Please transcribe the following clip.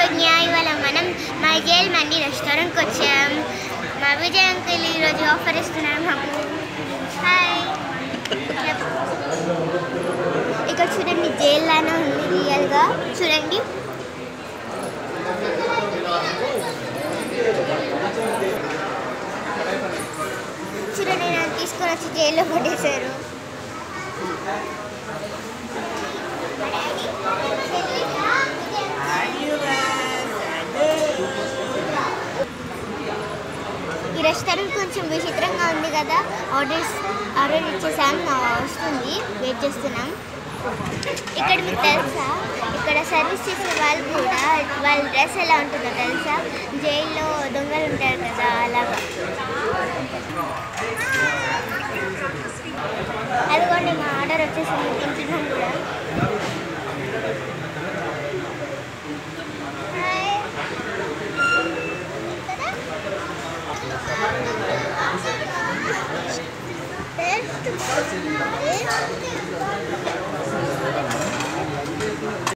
శుభజ్ఞ ఇవాళ మనం మా జైల్ మండి రెస్టారెంట్కి వచ్చాం మా విజయ్ అంకుల్ ఈరోజు ఆఫర్ ఇస్తున్నారు మాకు హాయ్ ఇక్కడ చూడండి జైల్ లానే ఉంది రియల్గా చూడండి చూడండి నన్ను తీసుకొని వచ్చి జైల్లో పట్టేశారు మా డాడీ, చెల్లిగా, విజయ్ ఈ రెస్టారెంట్ కొంచెం విచిత్రంగా ఉంది కదా ఆర్డర్స్ ఆర్డర్ ఇచ్చేసాం ఆ, వస్తుంది వెయిట్ చేస్తున్నాం ఇక్కడ మీకు తెలుసా ఇక్కడ సర్వీస్ చేసే వాళ్ళు కూడా వాళ్ళ డ్రెస్ ఎలా ఉంటుందో తెలుసా జైల్లో దొంగలు ఉంటారు కదా అలాగా అదిగోండి మా ఆర్డర్ వచ్చేసింది తింటున్నాం కూడా